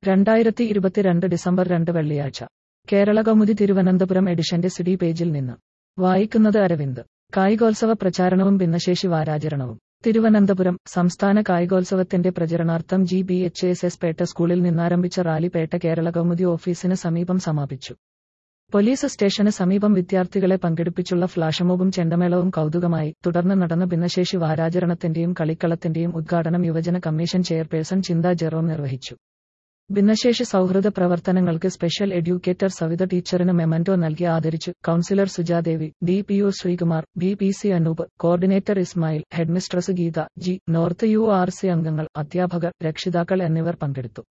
രണ്ടായിരത്തി ഇരുപത്തിരണ്ട് ഡിസംബർ രണ്ട് വെള്ളിയാഴ്ച കേരള കൗമുദി തിരുവനന്തപുരം എഡിഷന്റെ സിഡി പേജിൽ നിന്ന് വായിക്കുന്നത് അരവിന്ദ് കായികോത്സവ പ്രചാരണവും ഭിന്നശേഷി വാരാചരണവും തിരുവനന്തപുരം സംസ്ഥാന കായികോത്സവത്തിന്റെ പ്രചരണാർത്ഥം G B H S S Pettah സ്കൂളിൽ നിന്നാരംഭിച്ച റാലി പേട്ട കേരള കൗമുദി ഓഫീസിന് സമീപം സമാപിച്ചു പോലീസ് സ്റ്റേഷന് സമീപം വിദ്യാർത്ഥികളെ പങ്കെടുപ്പിച്ചുള്ള ഫ്ലാഷമോബും ചെണ്ടമേളവും കൗതുകമായി തുടർന്ന് നടന്ന ഭിന്നശേഷി വാരാചരണത്തിന്റെയും കളിക്കളത്തിന്റെയും ഉദ്ഘാടനം യുവജന കമ്മീഷൻ ചെയർപേഴ്സൺ ചിന്ത ജെറോം നിർവഹിച്ചു ഭിന്നശേഷി സൗഹൃദ പ്രവർത്തനങ്ങൾക്ക് സ്പെഷ്യൽ എഡ്യൂക്കേറ്റർ സവിത ടീച്ചറിന് മെമന്റോ നൽകി ആദരിച്ചു councillor Sujadevi D P U Sreekumar B P C Anoop coordinator Ismail headmistress Geetha G north U R C അംഗങ്ങൾ അധ്യാപകർ രക്ഷിതാക്കൾ എന്നിവർ പങ്കെടുത്തു